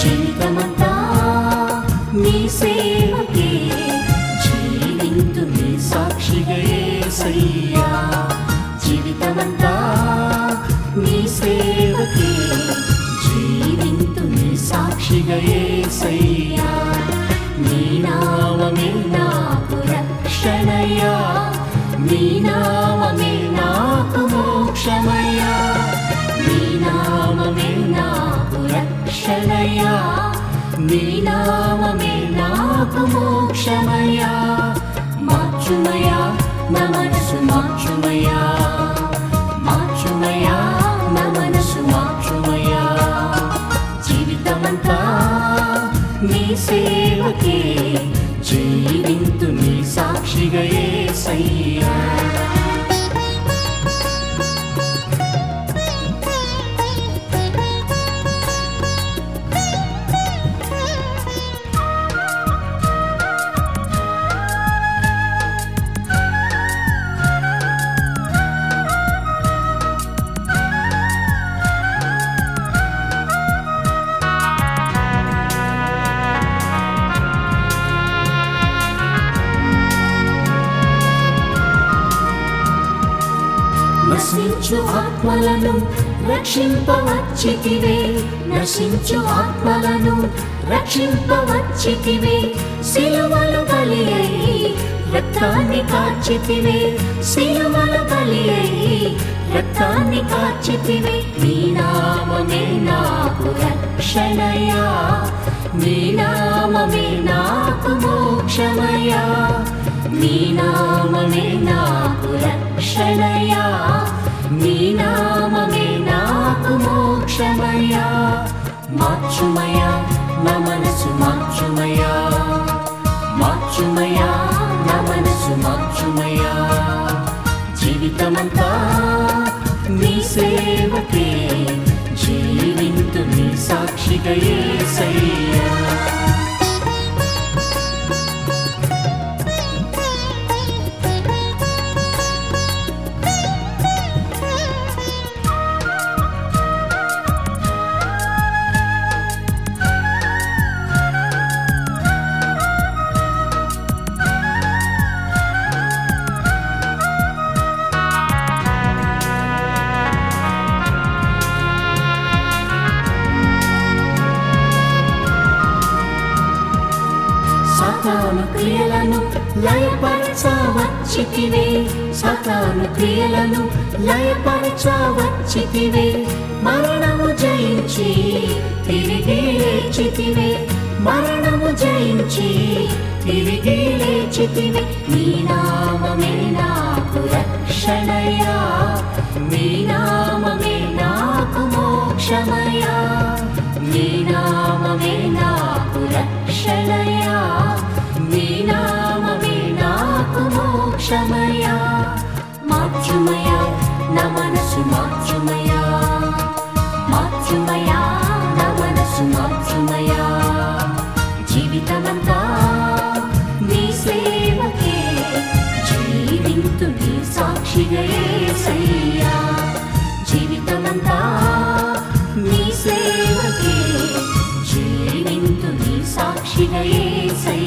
జీవితమంతా నీ సేవకే జీవింతు నీ సాక్షిగా యేసయ్యా జీవితమంతా నీ సేవకే జీవింతు నీ సాక్షిగా యేసయ్యా నీ నామమే నాకు రక్షణయ్యా నీ నామమే నాకు మోక్షమయ్యా నీ నామమే నాకు రక్షణయ్యా నీ నామమే నాకు మోక్షమయ్యా మార్చుమయ్యా నా మనసు మార్చుమయ్యా మార్చుమయ్యా నా మనసు మార్చుమయ్యా జీవితమంతా నీ సేవకే జీవింతు నీ సాక్షిగా యేసయ్యా నశించు ఆత్మలను రక్షింపవచ్చితివే నశించు ఆత్మలను రక్షింపవచ్చితివే సిలువలు బలి అయి రక్తాన్ని కార్చితివే సిలువలు బలి అయి రక్తాన్ని కార్చితివే నీ నామమే నాకు రక్షణయా నీ నామమే నాకు మోక్షమయా నీ నామమే నాకు రక్షణయా నీ నామమే నాకు మోక్షమయా మార్చుమయా నా మనసు మార్చుమయా మార్చుమయా నా మనసు మార్చుమయా జీవితమంతా నీ సేవకే జీవింతు నీ సాక్షిగా యేసయ్యా సాతాను క్రియలను లయపరచవచ్చితివే సాతాను క్రియలను లయపరచవచ్చితివే మరణము జయించి తిరిగి లేచితివే మరణము జయించి తిరిగి లేచితివే నీ నామమే నాకు రక్షణయా నీ నామమే నాకు మోక్షమయా నీ నామమే నాకు రక్షణయా నీ నామమే నాకు మోక్షమయా మార్చుమయా నా మనసు మార్చుమయా మార్చుమయా నా మనసు మార్చుమయా జీవితమంతా నీ సేవకే జీవింతు నీ సాక్షిగా యేసయ్యా జీవితమంతా నీ సేవకే జీవింతు నీ సాక్షిగా యేసయ్యా